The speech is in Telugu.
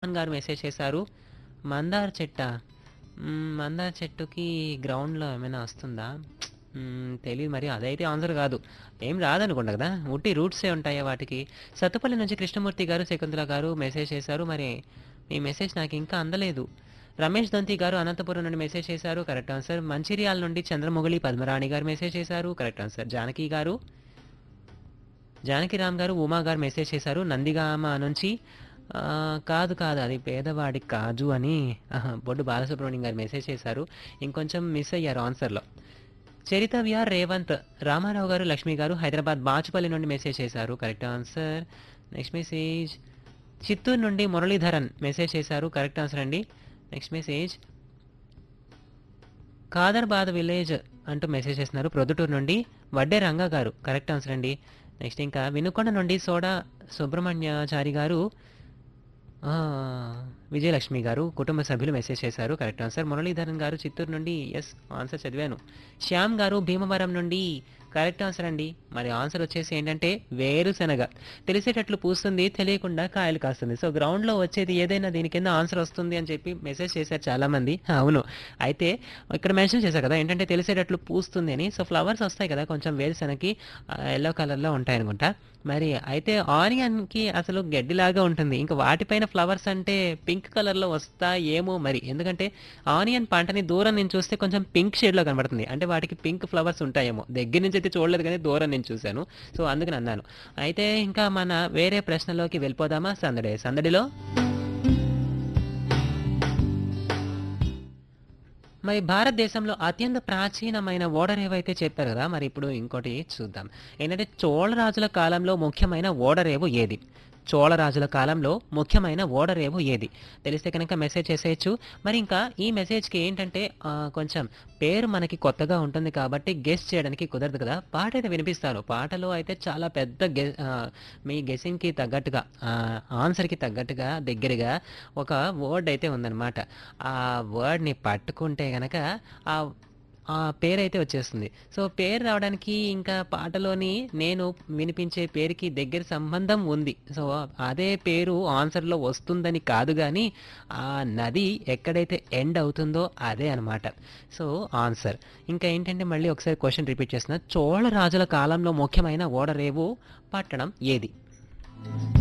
గారు మెసేజ్ చేశారు మందార చెట్ట మ్మ్, మందార చెట్టుకి గ్రౌండ్లో ఏమైనా వస్తుందా మ్మ్, తెలియదు మరి అదైతే ఆన్సర్ కాదు ఏం రాదనుకుంటా కదా ఉట్టి రూట్సే ఉంటాయా వాటికి సత్తుపల్లి నుంచి కృష్ణమూర్తి గారు శకుంతల గారు మెసేజ్ చేశారు మరి మీ మెసేజ్ నాకు ఇంకా అందలేదు రమేష్ దంతి గారు అనంతపురం నుండి మెసేజ్ చేశారు కరెక్ట్ ఆన్సర్ మంచిర్యాల నుండి చంద్రమొగలి పద్మరాణి గారు మెసేజ్ చేశారు కరెక్ట్ ఆన్సర్ జానకి గారు జానకిరామ్ గారు ఉమా గారు మెసేజ్ చేశారు నందిగామ నుంచి ఆ, కాదు కాదు అది పేదవాడి కాజు అని ఆహా, బొడ్డు బాలసుబ్రహ్మణ్యం గారు మెసేజ్ చేశారు ఇంకొంచెం మిస్ అయ్యారు ఆన్సర్లో చరిత విఆర్ రేవంత్ రామారావు గారు లక్ష్మి గారు హైదరాబాద్ బాచుపల్లి నుండి మెసేజ్ చేశారు correct answer next message Chittoor నుండి మురళీధరన్ మెసేజ్ చేశారు కరెక్ట్ ఆన్సర్ అండి నెక్స్ట్ మెసేజ్ కాదర్బాద్ విలేజ్ అంటూ మెసేజ్ చేస్తున్నారు ప్రొద్దుటూరు నుండి వడ్డే రంగా గారు కరెక్ట్ ఆన్సర్ అండి నెక్స్ట్ ఇంకా వినుకొండ నుండి సోడా సుబ్రహ్మణ్యాచారి గారు ఆ, విజయలక్ష్మి గారు కుటుంబ సభ్యులు మెసేజ్ చేశారు కరెక్ట్ ఆన్సర్ మురళీధరన్ గారు చిత్తూరు నుండి ఎస్ ఆన్సర్ చదివాను శ్యామ్ గారు భీమవరం నుండి కరెక్ట్ ఆన్సర్ అండి మరి ఆన్సర్ వచ్చేసి ఏంటంటే వేరుశనగ తెలిసేటట్లు పూస్తుంది తెలియకుండా కాయలు కాస్తుంది సో గ్రౌండ్లో వచ్చేది ఏదైనా దీని కింద ఆన్సర్ వస్తుంది అని చెప్పి మెసేజ్ చేశారు చాలామంది అవును అయితే ఇక్కడ మెన్షన్ చేశారు కదా ఏంటంటే తెలిసేటట్లు పూస్తుంది అని సో ఫ్లవర్స్ వస్తాయి కదా కొంచెం వేరుశనగకి ఎల్లో కలర్లో ఉంటాయి అనుకుంటా మరి అయితే ఆనియన్కి అసలు గడ్డిలాగా ఉంటుంది ఇంకా వాటిపైన ఫ్లవర్స్ అంటే పింక్ కలర్లో వస్తా ఏమో మరి ఎందుకంటే ఆనియన్ పంటని దూరం నుంచి చూస్తే కొంచెం పింక్ షేడ్లో కనబడుతుంది అంటే వాటికి పింక్ ఫ్లవర్స్ ఉంటాయేమో దగ్గర నుంచి అయితే చూడలేదు కానీ దూరం నుంచి చూశాను సో అందుకని అన్నాను అయితే ఇంకా మన వేరే ప్రశ్నలోకి వెళ్ళిపోదామా సందడి సందడిలో మరి భారతదేశంలో అత్యంత ప్రాచీనమైన ఓడర్ ఏవైతే చెప్పారు కదా మరి ఇప్పుడు ఇంకోటి చూద్దాం ఏంటంటే చోళరాజుల కాలంలో ముఖ్యమైన ఓడరేవు ఏది చోళరాజుల కాలంలో ముఖ్యమైన ఓడరేవు ఏది తెలిస్తే కనుక మెసేజ్ చేసేయచ్చు మరి ఇంకా ఈ మెసేజ్కి ఏంటంటే ఆ, కొంచెం పేరు మనకి కొత్తగా ఉంటుంది కాబట్టి గెస్ చేయడానికి కుదరదు కదా పాట అయితే వినిపిస్తాను పాటలో అయితే చాలా పెద్ద గె ఆ, మీ గెస్సింగ్కి తగ్గట్టుగా ఆ, ఆన్సర్కి తగ్గట్టుగా దగ్గరగా ఒక వర్డ్ అయితే ఉందన్నమాట ఆ వర్డ్ని పట్టుకుంటే గనక ఆ ఆ పేరు అయితే వచ్చేస్తుంది సో పేరు రావడానికి ఇంకా పాటలోని నేను వినిపించే పేరుకి దగ్గర సంబంధం ఉంది సో అదే పేరు ఆన్సర్లో వస్తుందని కాదు కానీ ఆ నది ఎక్కడైతే ఎండ్ అవుతుందో అదే అనమాట సో ఆన్సర్ ఇంకా ఏంటంటే మళ్ళీ ఒకసారి క్వశ్చన్ రిపీట్ చేస్తున్నా చోళ రాజుల కాలంలో ముఖ్యమైన ఓడరేవు పట్టణం ఏది